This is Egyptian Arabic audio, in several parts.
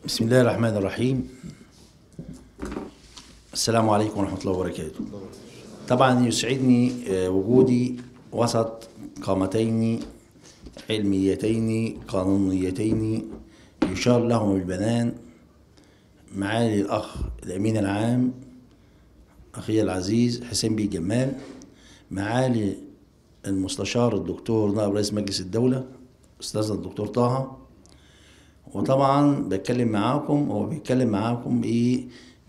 بسم الله الرحمن الرحيم السلام عليكم ورحمة الله وبركاته طبعا يسعدني آه، وجودي وسط قامتين علميتين قانونيتين يشار لهم البنان معالي الأخ الأمين العام أخي العزيز حسين بيه جمال معالي المستشار الدكتور نائب رئيس مجلس الدولة أستاذنا الدكتور طه وطبعا بتكلم معاكم هو بيتكلم معاكم ايه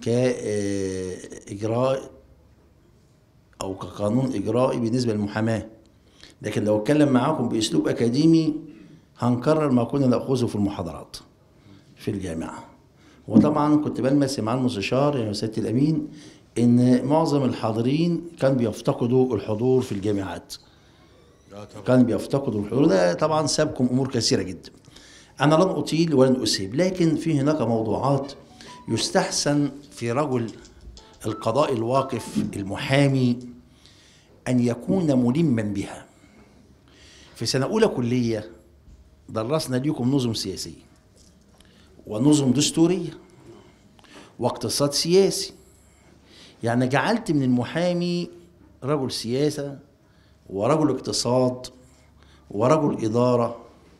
كاجراء او كقانون اجرائي بالنسبه للمحاماه لكن لو اتكلم معاكم باسلوب اكاديمي هنكرر ما كنا ناخذه في المحاضرات في الجامعه وطبعا كنت بلمس مع المستشار يا سياده الامين ان معظم الحاضرين كان بيفتقدوا الحضور في الجامعات اه طبعا كان بيفتقدوا الحضور ده طبعا سابكم امور كثيره جدا انا لن اطيل ولن اسيب لكن في هناك موضوعات يستحسن في رجل القضاء الواقف المحامي ان يكون ملما بها في سنه اولى كليه درسنا ليكم نظم سياسيه ونظم دستوريه واقتصاد سياسي يعني جعلت من المحامي رجل سياسه ورجل اقتصاد ورجل اداره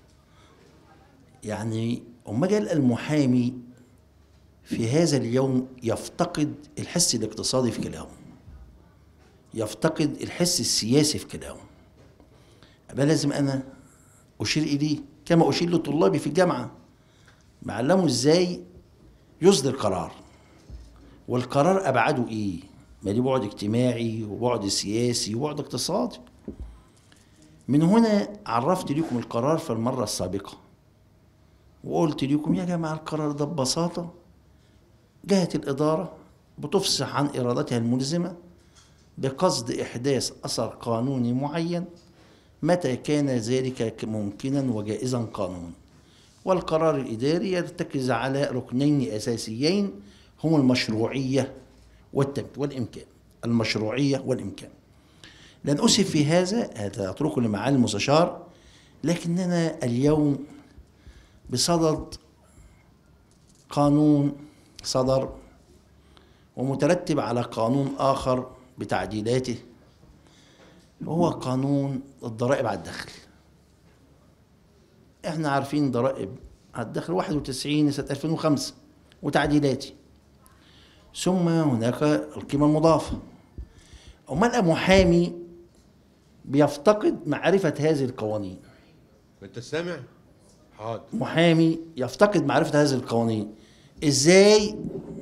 يعني أما جاء المحامي في هذا اليوم يفتقد الحس الاقتصادي في كلامه يفتقد الحس السياسي في كلامه أبقى لازم أنا أشير إليه كما أشير لطلابي في الجامعة بعلمه إزاي يصدر قرار والقرار أبعاده إيه ما ليه بعد اجتماعي وبعد سياسي وبعد اقتصادي من هنا عرفت لكم القرار في المرة السابقة وقلت لكم يا جماعة القرار ده ببساطة جهة الإدارة بتفصح عن إرادتها الملزمة بقصد إحداث أثر قانوني معين متى كان ذلك ممكنا وجائزا قانونا والقرار الإداري يرتكز على ركنين أساسيين هما المشروعية والتم والإمكان المشروعية والإمكان لن أسف في هذا هذا أتركه لمعالي المستشار لكننا اليوم بصدد قانون صدر ومترتب على قانون آخر بتعديلاته وهو قانون الضرائب على الدخل احنا عارفين ضرائب على الدخل 91 سنة 2005 وتعديلاته ثم هناك القيمة المضافة أمال محامي بيفتقد معرفة هذه القوانين انت سامع حاضر محامي يفتقد معرفة هذه القوانين ازاي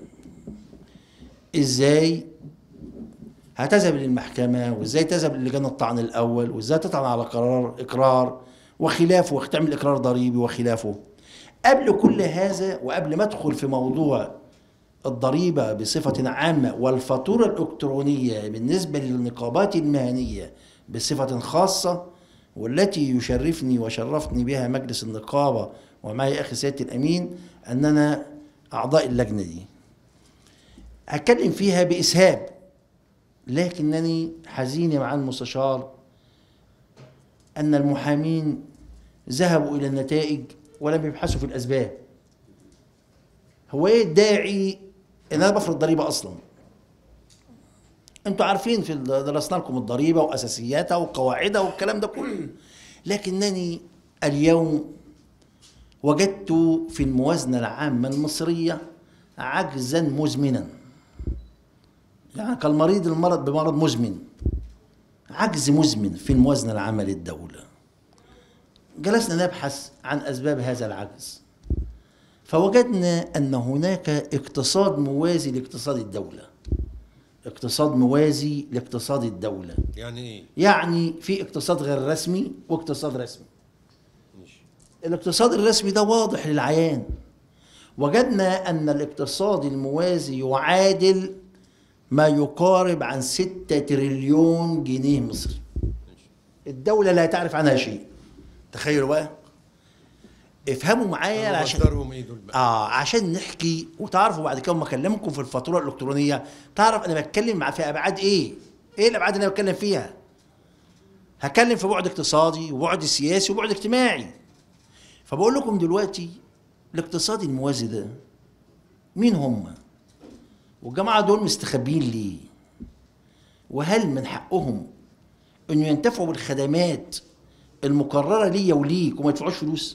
ازاي هتذهب للمحكمة وازاي تذهب للجان الطعن الأول وازاي تطعن على قرار إقرار وخلافه وتعمل إقرار ضريبي وخلافه قبل كل هذا وقبل ما أدخل في موضوع الضريبة بصفة عامة والفاتورة الإلكترونية بالنسبة للنقابات المهنية بصفة خاصة والتي يشرفني وشرفني بها مجلس النقابة ومعي أخي سيادة الأمين أننا أعضاء اللجنة دي أتكلم فيها بإسهاب لكنني حزين مع المستشار أن المحامين ذهبوا إلى النتائج ولم يبحثوا في الأسباب هو إيه الداعي إن أنا بفرض ضريبة أصلا انتوا عارفين في درسنا لكم الضريبه واساسياتها وقواعدها والكلام ده كله لكنني اليوم وجدت في الموازنه العامه المصريه عجزا مزمنا يعني كالمريض المرض بمرض مزمن عجز مزمن في الموازنه العامه للدوله جلسنا نبحث عن اسباب هذا العجز فوجدنا ان هناك اقتصاد موازي لاقتصاد الدوله اقتصاد موازي لاقتصاد الدولة يعني ايه يعني في اقتصاد غير رسمي واقتصاد رسمي ماشي الاقتصاد الرسمي ده واضح للعيان وجدنا أن الاقتصاد الموازي يعادل ما يقارب عن ستة تريليون جنيه مصري الدولة لا تعرف عنها شيء تخيلوا بقى افهموا معايا عشان مصدرهم ايه دول بقى اه عشان نحكي وتعرفوا بعد كده لما اكلمكم في الفاتوره الالكترونيه تعرف انا بتكلم مع في ابعاد ايه؟ ايه الابعاد اللي انا بتكلم فيها؟ هتكلم في بعد اقتصادي وبعد سياسي وبعد اجتماعي فبقول لكم دلوقتي الاقتصاد الموازي ده مين هم والجماعة دول مستخبين ليه وهل من حقهم انه ينتفعوا بالخدمات المقررة ليا وليك وما يدفعوش فلوس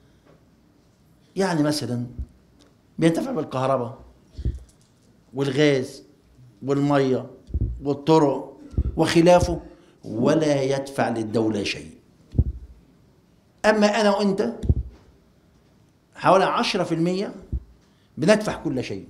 يعني مثلا بينتفع بالكهرباء والغاز والمية والطرق وخلافه ولا يدفع للدولة شيء أما أنا وأنت حوالي عشرة في المية بندفع كل شيء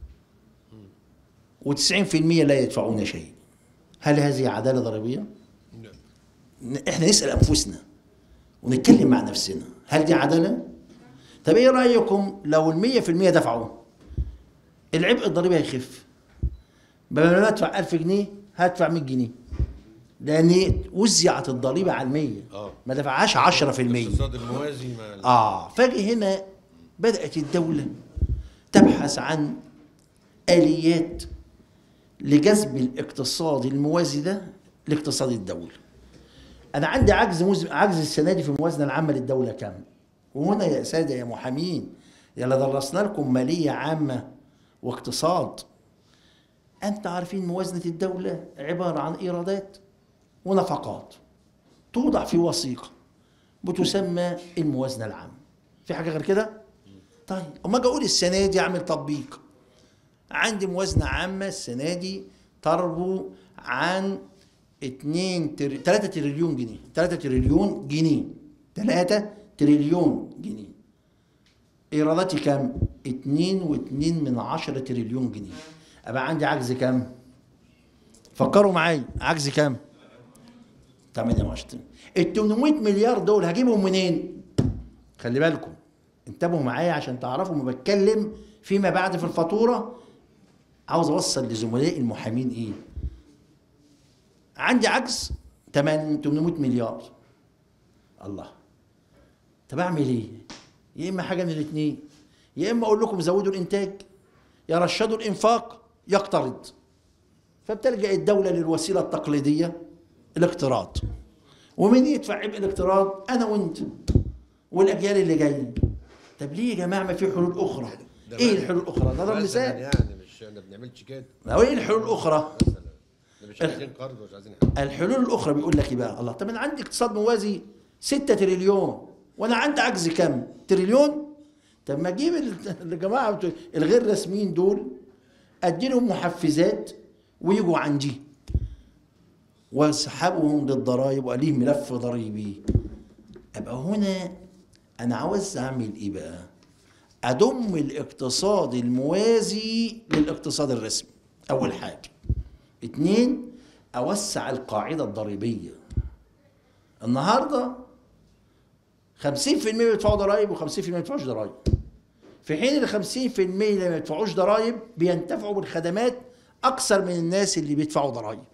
وتسعين في المية لا يدفعون شيء هل هذه عدالة ضريبية؟ نعم احنا نسأل أنفسنا ونتكلم مع نفسنا هل دي عدالة؟ طب ايه رأيكم لو المية في المية دفعوا العبء الضريبي هيخف بدل ما ادفع 1000 جنيه هدفع 100 جنيه لان وزعت الضريبه على المية آه. ما دفعهاش 10% الاقتصاد الموازي ما اه فجأة هنا بدأت الدولة تبحث عن آليات لجذب الاقتصاد الموازي ده لاقتصاد الدولة أنا عندي عجز موز... عجز السنة دي في الموازنة العامة للدولة كام؟ وهنا يا سادة يا محامين يلا درسنا لكم مالية عامة واقتصاد أنت عارفين موازنة الدولة عبارة عن إيرادات ونفقات توضع في وثيقة بتسمى الموازنة العامة في حاجة غير كده؟ طيب أما أجي أقول السنة دي أعمل تطبيق عندي موازنة عامة السنة دي تربو عن 2 تر... 3 تريليون جنيه 3 تريليون جنيه 3 تريليون جنيه ايراداتي كام؟ 2 و2 من 10 تريليون جنيه ابقى عندي عجز كام؟ فكروا معايا عجز كام؟ 28 ال 800 مليار دول هجيبهم منين؟ خلي بالكم انتبهوا معايا عشان تعرفوا ما بتكلم فيما بعد في الفاتوره عاوز اوصل لزملائي المحامين ايه؟ عندي عجز 8 800 مليار الله طب اعمل ايه؟ يا اما حاجه من الاثنين يا اما اقول لكم زودوا الانتاج يا رشدوا الانفاق يقترض فبتلجا الدوله للوسيله التقليديه الاقتراض ومين يدفع عبء الاقتراض؟ انا وانت والاجيال اللي جايه طب ليه يا جماعه ما في حلول اخرى؟ ده ايه مثلا- الحلول الاخرى؟ ده ضرب مثلاً مثال يعني مش ما بنعملش كده ما هو ايه الحلول الاخرى؟ مثلا ده مش عايزين قرض ومش عايزين حاجه الحلول الاخرى بيقول لك ايه بقى الله طب انا عندي اقتصاد موازي 6 تريليون وانا عندي عجز كام تريليون طب ما اجيب ال- الجماعه بتوع الغير رسميين دول ادي لهم محفزات ويجوا عندي واسحبهم للضرائب وقاليه ملف ضريبي ابقى هنا انا عاوز اعمل ايه بقى اضم الاقتصاد الموازي للاقتصاد الرسمي اول حاجه اتنين اوسع القاعده الضريبيه النهارده 50% بيدفعوا ضرائب و50% ما بيدفعوش ضرائب في حين ال 50% اللي ما بيدفعوش ضرائب بينتفعوا بالخدمات اكثر من الناس اللي بيدفعوا ضرائب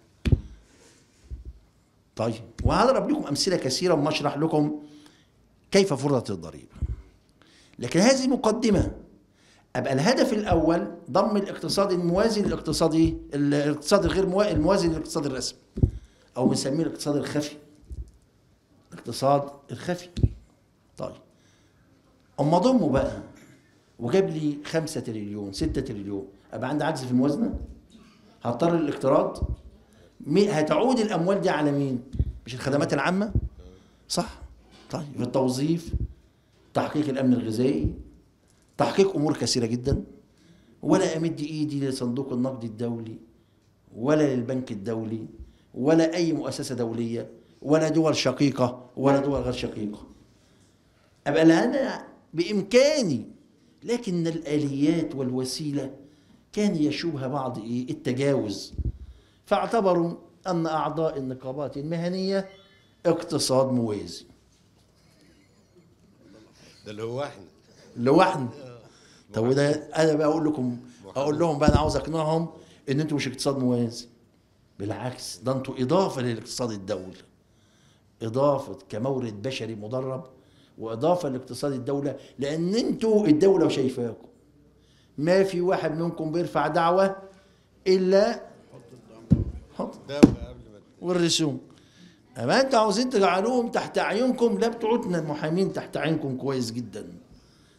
طيب وهضرب لكم امثله كثيره وما اشرح لكم كيف فرضت الضريبه لكن هذه مقدمه ابقى الهدف الاول ضم الاقتصاد الموازي للاقتصاد ايه؟ الاقتصاد الغير موا- الموازي للاقتصاد الرسمي او بنسميه الاقتصاد الخفي الاقتصاد الخفي طيب اما ضمه بقى وجاب لي 5 تريليون 6 تريليون ابقى عندي عجز في الموازنه هضطر للاقتراض مي- هتعود الاموال دي على مين؟ مش الخدمات العامه؟ صح طيب في التوظيف تحقيق الامن الغذائي تحقيق امور كثيره جدا ولا امد ايدي لصندوق النقد الدولي ولا للبنك الدولي ولا اي مؤسسه دوليه ولا دول شقيقه ولا دول غير شقيقه ابقى لا انا بامكاني لكن الاليات والوسيله كان يشوبها بعض ايه التجاوز فاعتبروا ان اعضاء النقابات المهنيه اقتصاد موازي ده اللي هو احنا لوحدنا طب وده انا بقى اقول لكم اقول لهم بقى انا عاوز اقنعهم ان انتوا مش اقتصاد موازي بالعكس ده انتوا اضافه للاقتصاد الدولي اضافه كمورد بشري مدرب واضافه لاقتصاد الدوله لان انتوا الدوله شايفاكم ما في واحد منكم بيرفع دعوه الا حط ده قبل ما والرسوم اما انتوا عاوزين تجعلوهم تحت اعينكم لا بتوعتنا المحامين تحت عينكم كويس جدا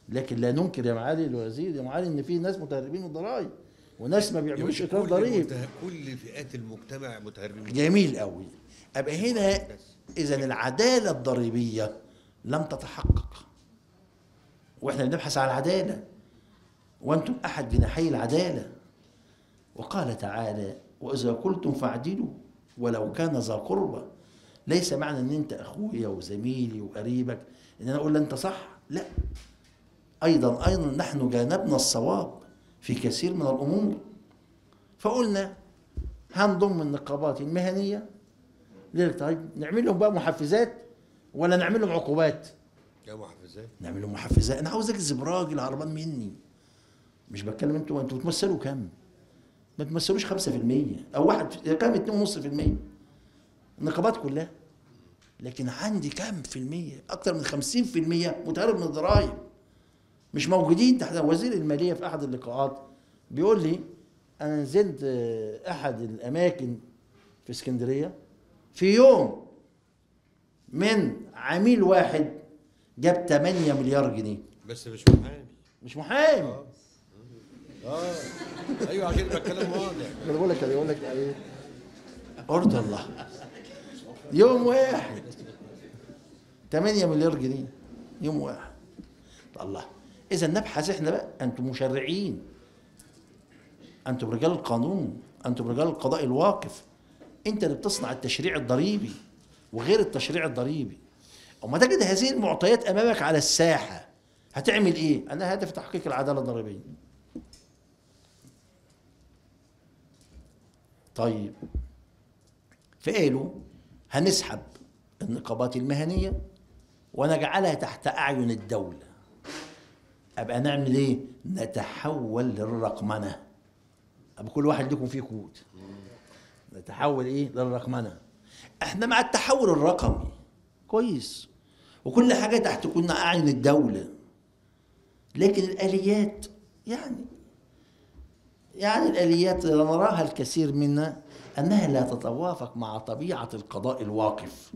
لكن لا ننكر يا معالي الوزير يا معالي ان في ناس متهربين من الضرائب وناس ما بيعملوش اقرار كل ضريب مته- كل فئات المجتمع متهربين جميل قوي ابقى هنا اذا العداله الضريبيه لم تتحقق واحنا بنبحث عن العداله وانتم احد جناحي العداله وقال تعالى واذا قلتم فاعدلوا ولو كان ذا قربى ليس معنى ان انت اخويا وزميلي وقريبك ان انا اقول له انت صح لا ايضا ايضا نحن جانبنا الصواب في كثير من الامور فقلنا هنضم النقابات المهنيه ليه طيب نعمل لهم بقى محفزات ولا نعمل لهم عقوبات يا محفزات نعمل لهم محفزات انا عاوز اجذب راجل هربان مني مش بتكلم انتوا انتوا بتمثلوا كام ما تمثلوش 5% او واحد كام 2.5% النقابات كلها لكن عندي كام في المية اكتر من 50% متهرب من الضرائب مش موجودين تحت وزير الماليه في احد اللقاءات بيقول لي انا نزلت آه، احد الاماكن في اسكندريه في يوم من عميل واحد جاب 8 مليار جنيه بس مش محامي مش محامي اه ايوه عشان يبقى الكلام واضح انا بقول لك بيقول لك ايه ارض الله يوم واحد 8 مليار جنيه يوم واحد الله اذا نبحث احنا بقى انتم مشرعين انتم رجال القانون انتم رجال القضاء الواقف انت اللي بتصنع التشريع الضريبي وغير التشريع الضريبي وما تجد هذه المعطيات امامك على الساحه هتعمل ايه انا هدف تحقيق العداله الضريبيه طيب فقالوا هنسحب النقابات المهنية ونجعلها تحت أعين الدولة أبقى نعمل إيه؟ نتحول للرقمنة أبقى كل واحد لكم فيه كود نتحول إيه؟ للرقمنة إحنا مع التحول الرقمي كويس وكل حاجة تحت كنا أعين الدولة لكن الآليات يعني يعني الآليات اللي نراها الكثير منا أنها لا تتوافق مع طبيعة القضاء الواقف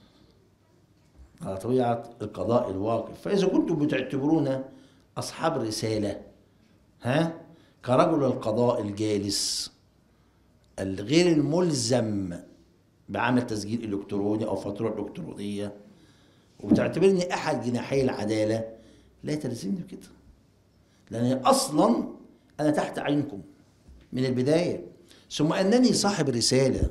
على طبيعة القضاء الواقف فإذا كنتم بتعتبرونا أصحاب رسالة ها كرجل القضاء الجالس الغير الملزم بعمل تسجيل إلكتروني أو فاتورة إلكترونية وبتعتبرني أحد جناحي العدالة لا تلزمني بكده لأن أصلا أنا تحت عينكم من البداية ثم أنني صاحب رسالة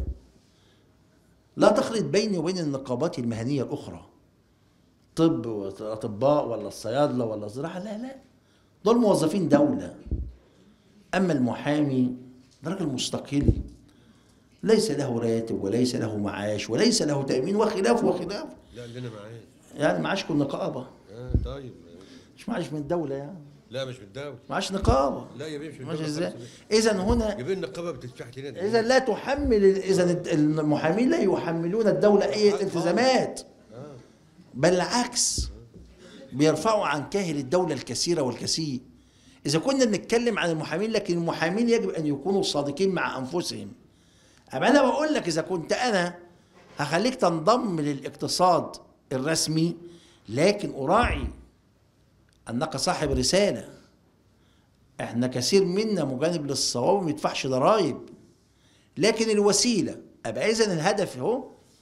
لا تخلط بيني وبين النقابات المهنية الأخرى طب وأطباء ولا الصيادلة ولا الزراعة لا لا دول موظفين دولة أما المحامي ده راجل مستقل ليس له راتب وليس له معاش وليس له تأمين وخلاف وخلاف لا اللي انا معاه يعني معاشكم نقابة اه طيب مش معاش من الدولة يعني لا مش بالدولة معاش نقابة لا يا بيه مش ماشي بالدولة ازاي خالص. إذا هنا جيب لنا النقابة بتدفع لنا إذا لا تحمل إذا المحامين لا يحملون الدولة أي التزامات اه بل العكس بيرفعوا عن كاهل الدولة الكثيرة والكثير إذا كنا بنتكلم عن المحامين لكن المحامين يجب أن يكونوا صادقين مع أنفسهم أما أنا بقول لك إذا كنت أنا هخليك تنضم للاقتصاد الرسمي لكن أراعي أنك صاحب رسالة احنا كثير منا مجانب للصواب وما يدفعش ضرائب لكن الوسيله ابقى اذا الهدف هو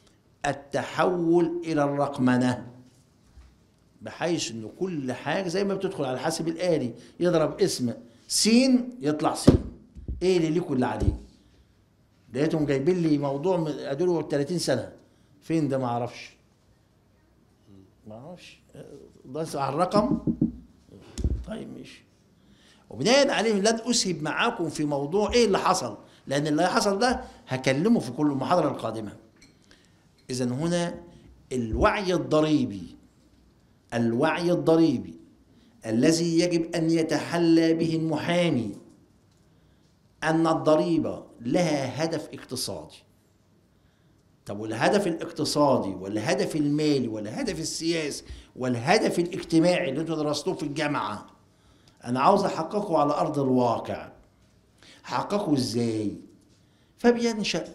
التحول الى الرقمنه بحيث ان كل حاجه زي ما بتدخل على الحاسب الالي يضرب اسم سين يطلع سين ايه اللي ليكوا اللي عليه لقيتهم جايبين لي موضوع من ادوله 30 سنه فين ده ما اعرفش ما اعرفش ده على الرقم طيب ماشي وبناء عليه لن اسهب معاكم في موضوع ايه اللي حصل لان اللي حصل ده هكلمه في كل المحاضره القادمه اذا هنا الوعي الضريبي الوعي الضريبي الذي يجب ان يتحلى به المحامي ان الضريبه لها هدف اقتصادي طب والهدف الاقتصادي والهدف المالي والهدف السياسي والهدف الاجتماعي اللي انتوا درستوه في الجامعه انا عاوز احققه على ارض الواقع حققه ازاي فبينشا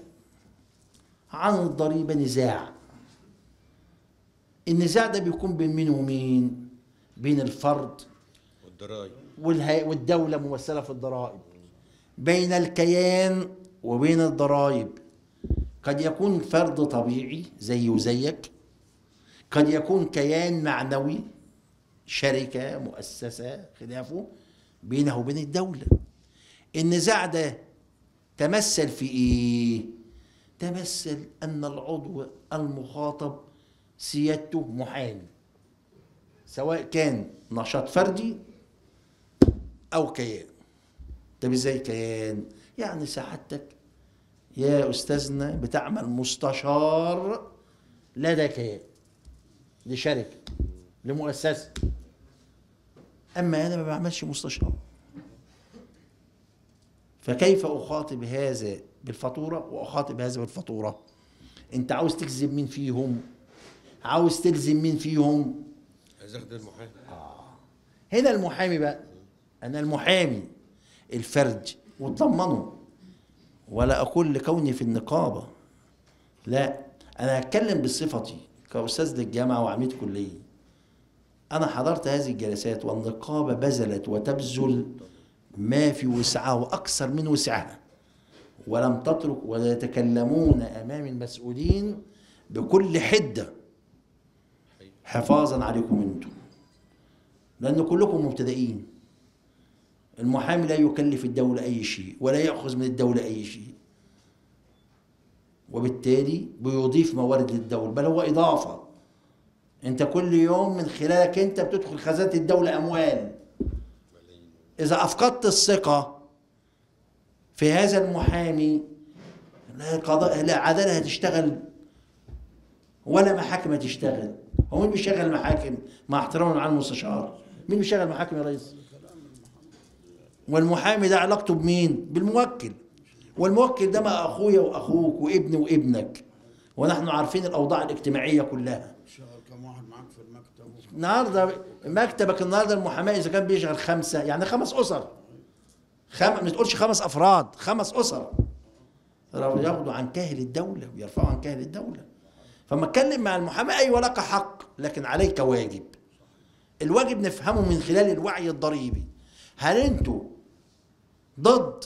عن الضريبه نزاع النزاع ده بيكون بين مين ومين بين الفرد والضرايب والهي... والدولة ممثلة في الضرائب بين الكيان وبين الضرائب قد يكون فرد طبيعي زي وزيك قد يكون كيان معنوي شركة مؤسسة خلافه بينه وبين الدولة النزاع ده تمثل في ايه تمثل ان العضو المخاطب سيادته محامي سواء كان نشاط فردي او كيان طب ازاي كيان يعني سعادتك يا استاذنا بتعمل مستشار لدى كيان لشركه لمؤسسه اما انا ما بعملش مستشار فكيف اخاطب هذا بالفاتوره واخاطب هذا بالفاتوره انت عاوز تجذب مين فيهم عاوز تلزم مين فيهم عايز اخد المحامي هنا المحامي بقى انا المحامي الفرج وتضمنه ولا اقول لكوني في النقابه لا انا هتكلم بصفتي كاستاذ للجامعه وعميد كليه انا حضرت هذه الجلسات والنقابه بذلت وتبذل ما في وسعها واكثر من وسعها ولم تترك ولا يتكلمون امام المسؤولين بكل حده حفاظا عليكم انتم لان كلكم مبتدئين المحامي لا يكلف الدولة أي شيء ولا يأخذ من الدولة أي شيء وبالتالي بيضيف موارد للدولة بل هو إضافة أنت كل يوم من خلالك أنت بتدخل خزانة الدولة أموال إذا أفقدت الثقة في هذا المحامي لا قضاء لا عدالة هتشتغل ولا محاكم هتشتغل هو مين بيشغل المحاكم مع احترامنا على المستشار مين بيشغل المحاكم يا ريس والمحامي ده علاقته بمين بالموكل والموكل ده ما اخويا واخوك وابني وابنك ونحن عارفين الاوضاع الاجتماعيه كلها شغل كم واحد معاك في المكتب النهارده مكتبك النهارده المحاماه اذا كان بيشغل خمسه يعني خمس اسر خم... ما تقولش خمس افراد خمس اسر ياخدوا عن كاهل الدوله ويرفعوا عن كاهل الدوله فما اتكلم مع المحامي ايوه لك حق لكن عليك واجب الواجب نفهمه من خلال الوعي الضريبي هل انتوا ضد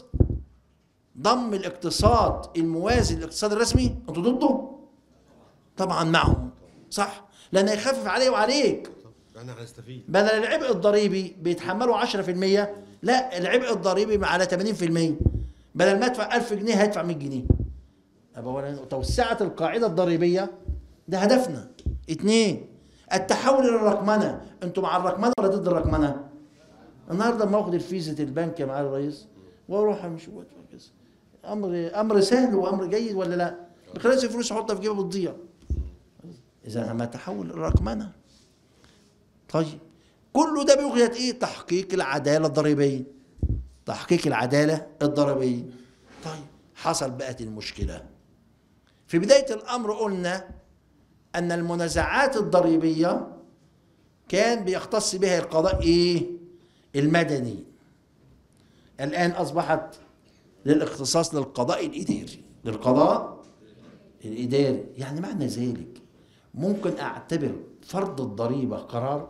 ضم الاقتصاد الموازي للاقتصاد الرسمي انتوا ضده طبعا معهم صح لان هيخفف عليه وعليك احنا هنستفيد بدل العبء الضريبي بيتحملوا 10% لا العبء الضريبي على 80% بدل ما ادفع 1000 جنيه هدفع 100 جنيه أبقى أولا توسعة القاعدة الضريبية ده هدفنا اتنين التحول الى الرقمنه انتوا مع الرقمنه ولا ضد الرقمنه النهارده لما اخد الفيزة البنك يا معالي الرئيس واروح امشي وأدفع كذا. امر امر سهل وامر جيد ولا لا بخلاص الفلوس احطها في جيبي بتضيع اذا ما تحول الى الرقمنه طيب كله ده بيغية ايه تحقيق العداله الضريبيه تحقيق العداله الضريبيه طيب حصل بقت المشكله في بدايه الامر قلنا ان المنازعات الضريبيه كان بيختص بها القضاء ايه المدني الان اصبحت للاختصاص للقضاء الاداري للقضاء الاداري يعني معنى ذلك ممكن اعتبر فرض الضريبه قرار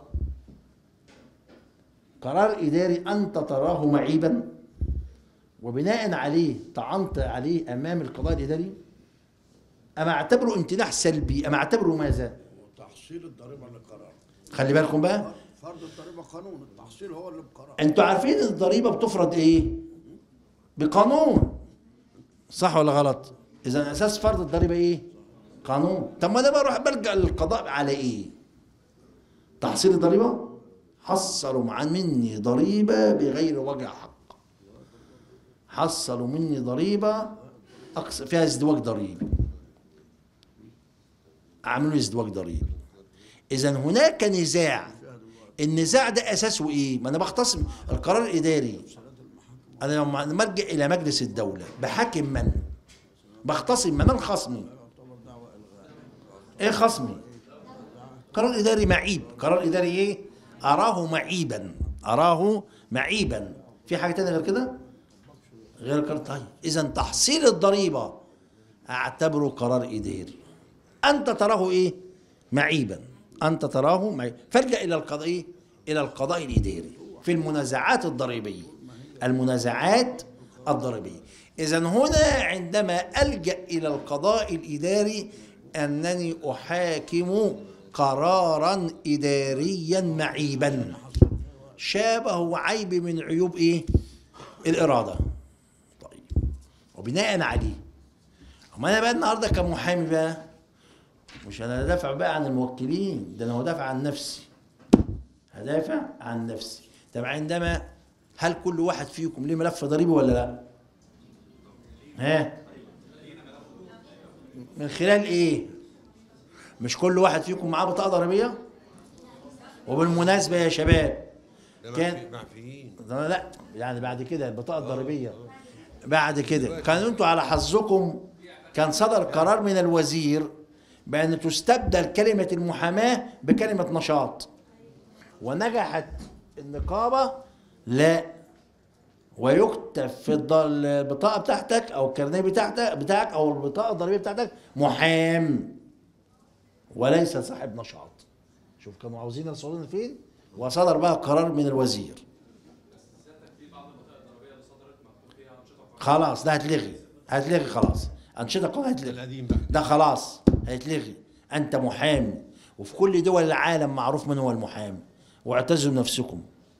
قرار اداري انت تراه معيبا وبناء عليه طعنت عليه امام القضاء الاداري اما اعتبره امتناع سلبي اما اعتبره ماذا وتحصيل الضريبه اللي قرار خلي بالكم بقى فرض الضريبه قانون التحصيل هو اللي بقرار انتوا عارفين الضريبه بتفرض ايه بقانون صح ولا غلط اذا اساس فرض الضريبه ايه قانون طب ما انا بروح بلجا للقضاء على ايه تحصيل الضريبه حصلوا عن مني ضريبه بغير وجه حق حصلوا مني ضريبه أقص فيها ازدواج ضريبي عملوا لي ازدواج ضريبي اذا هناك نزاع النزاع ده اساسه ايه ما انا بختصم القرار الاداري انا لما مرجع الى مجلس الدوله بحاكم من بختصم من خصمي ايه خصمي قرار اداري معيب قرار اداري ايه اراه معيبا اراه معيبا في حاجه تانية غير كده غير قرار طيب اذا تحصيل الضريبه اعتبره قرار اداري انت تراه ايه معيبا انت تراه معيبا فالجا الى القضاء إيه؟ الى القضاء الاداري في المنازعات الضريبيه المنازعات الضريبيه اذا هنا عندما الجا الى القضاء الاداري انني احاكم قرارا اداريا معيبا شابه عيب من عيوب ايه الاراده طيب وبناء عليه اما انا بقى النهارده كمحامي بقى مش انا هدافع بقى عن الموكلين ده انا هدافع عن نفسي هدافع عن نفسي طب عندما هل كل واحد فيكم ليه ملف ضريبي ولا لا ها من خلال ايه مش كل واحد فيكم معاه بطاقه ضريبيه وبالمناسبه يا شباب كان معفيين لا لا يعني بعد كده البطاقه الضريبيه بعد كده كان انتوا على حظكم كان صدر قرار من الوزير بان تستبدل كلمه المحاماه بكلمه نشاط ونجحت النقابه لا ويكتب في الض- البطاقه بتاعتك او الكارنيه بتاعتك بتاعك او البطاقه الضريبيه بتاعتك محام وليس صاحب نشاط شوف كانوا عاوزين يوصلونا فين وصدر بقى قرار من الوزير خلاص ده هتلغي هتلغي خلاص انشطه قانون هتلغي القديم بقى ده خلاص هيتلغي انت محامي وفي كل دول العالم معروف من هو المحامي واعتزوا نفسكم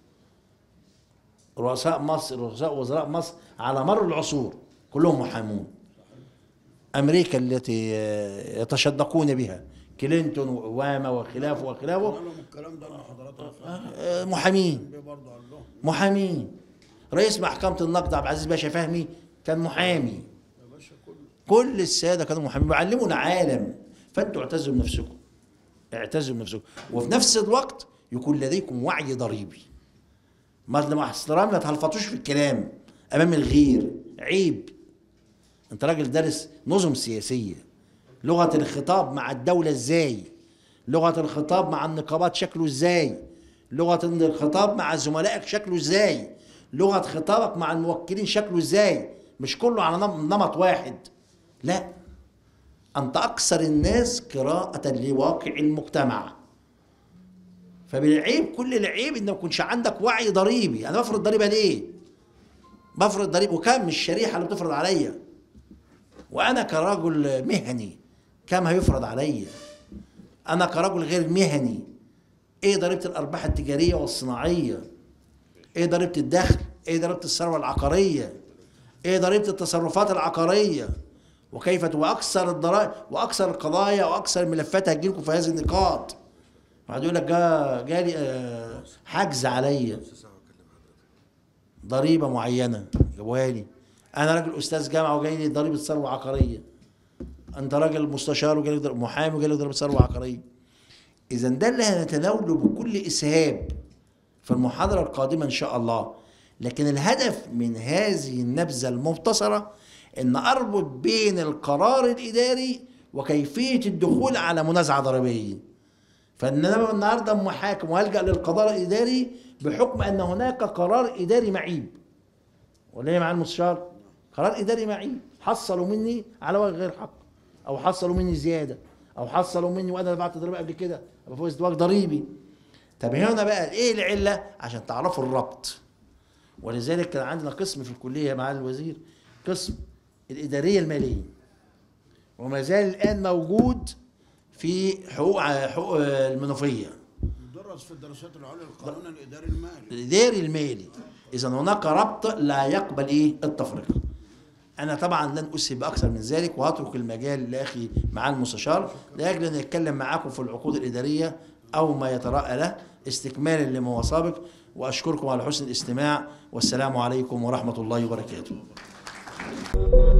رؤساء مصر رؤساء وزراء مصر على مر العصور كلهم محامون امريكا التي آه، يتشدقون بها كلينتون واوباما وخلافه وخلافه قال لهم الكلام ده لحضرتك آه، محامين برضه قال لهم محامين رئيس محكمة النقد عبد العزيز باشا فهمي كان محامي يا باشا كله كل السادة كانوا محامين بيعلموا العالم فانتوا اعتزوا بنفسكم اعتزوا بنفسكم وفي نفس الوقت يكون لديكم وعي ضريبي ما مع احترامي ما تهلفطوش في الكلام امام الغير عيب انت راجل دارس نظم سياسيه لغه الخطاب مع الدوله ازاي لغه الخطاب مع النقابات شكله ازاي لغه الخطاب مع زملائك شكله ازاي لغه خطابك مع الموكلين شكله ازاي مش كله على نم- نمط واحد لا انت اكثر الناس قراءه لواقع المجتمع فبالعيب كل العيب ان ما يكونش عندك وعي ضريبي انا بفرض ضريبه ليه بفرض ضريبه وكم الشريحه اللي بتفرض عليا وانا كرجل مهني كم هيفرض عليا انا كرجل غير مهني ايه ضريبه الارباح التجاريه والصناعيه ايه ضريبه الدخل ايه ضريبه الثروه العقاريه ايه ضريبه التصرفات العقاريه وكيف واكثر الضرائب واكثر القضايا واكثر الملفات هتجيلكم في هذه النقاط بعد يقول لك جا جالي آه، حجز عليا ضريبه معينه جابوها لي انا راجل استاذ جامعه وجاي لي ضريبه ثروه عقاريه انت راجل مستشار وجاي لك ضريبة- محامي وجاي لك ضريبه ثروه عقاريه اذا ده اللي هنتناوله بكل اسهاب في المحاضره القادمه ان شاء الله لكن الهدف من هذه النبذه المبتصره ان اربط بين القرار الاداري وكيفيه الدخول على منازعه ضريبيه فان انا النهارده محاكم وهلجا للقضاء الاداري بحكم ان هناك قرار اداري معيب ولا ايه مع المستشار قرار اداري معيب حصلوا مني على وجه غير حق او حصلوا مني زياده او حصلوا مني وانا دفعت ضريبه قبل كده ابقى فوق ازدواج ضريبي طب هنا بقى ايه العله عشان تعرفوا الربط ولذلك كان عندنا قسم في الكليه مع الوزير قسم الاداريه الماليه وما زال الان موجود في حقوق حقوق المنوفيه درس في الدراسات العليا القانون الاداري المالي الاداري المالي اذا هناك ربط لا يقبل ايه التفرقه انا طبعا لن اسهب اكثر من ذلك وهترك المجال لاخي مع المستشار لاجل ان يتكلم معاكم في العقود الاداريه او ما يتراءى له استكمالا لما هو سابق واشكركم على حسن الاستماع والسلام عليكم ورحمه الله وبركاته